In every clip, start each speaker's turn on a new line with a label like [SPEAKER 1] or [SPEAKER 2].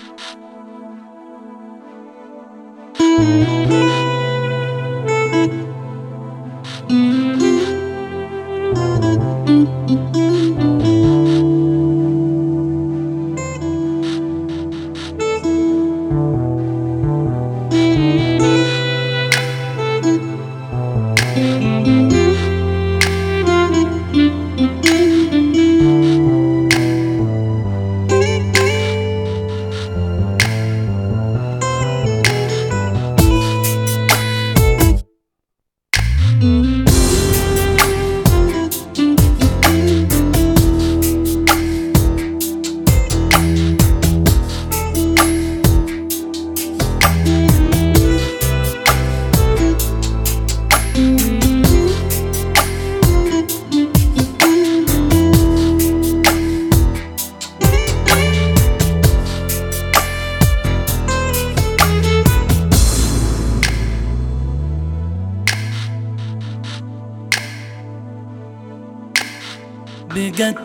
[SPEAKER 1] بجد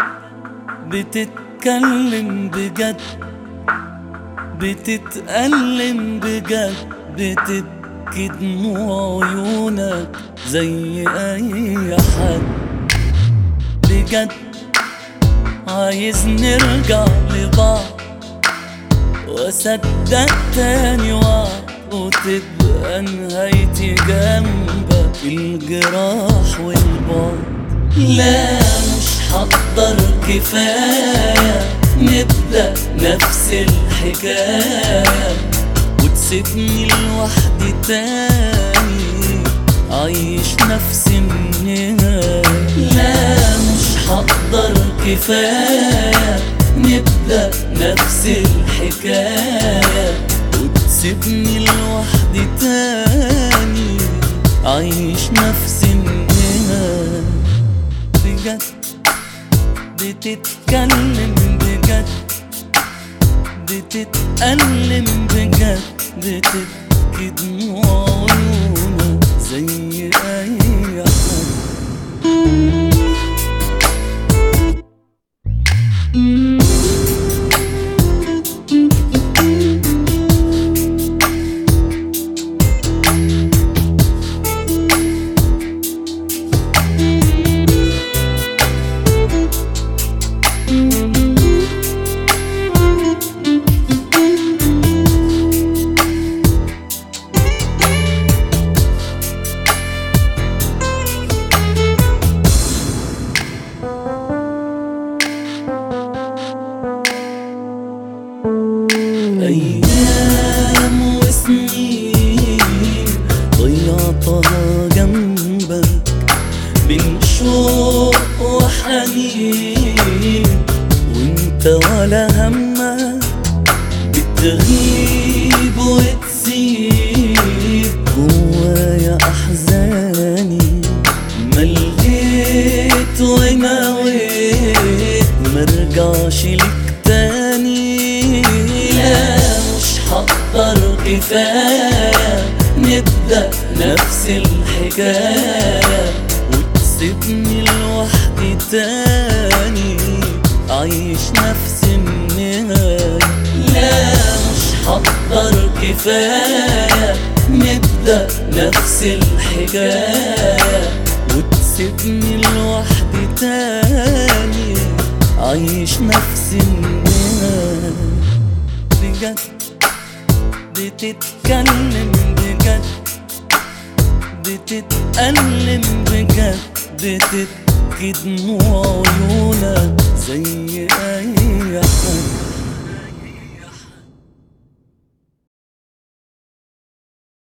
[SPEAKER 1] بتتكلم بجد بتتألم بجد بتبكي دموع عيونك زي أي حد بجد عايز نرجع لبعض وأصدق تاني وعد وتبقى نهايتي جنبك الجراح والبعد لا مش هقدر كفاية نبدأ نفس الحكاية وتسيبني لوحدي تاني عايش نفس النهاية لا مش هقدر كفاية نبدأ نفس الحكاية وتسيبني لوحدي تاني عايش نفس النهاية بجد بتتكلم بجد بتتألم بجد بتبكي دموع عيونك زي أي حد أيام وسنين ضيعتها جنبك بين شوق وحنين وانت ولا همك بتغيب وتسيب جوايا أحزاني مليت ونويت مرجعش لك تاني لا مش هقدر كفاية نبدأ نفس الحكاية وتسيبني لوحدي تاني عايش نفس النهاية لا مش هقدر كفاية نبدأ نفس الحكاية وتسيبني لوحدي تاني عايش نفس النهاية بجد بتتكلم بجد بتتألم بجد بتبكي دموع عيونك زي أي حد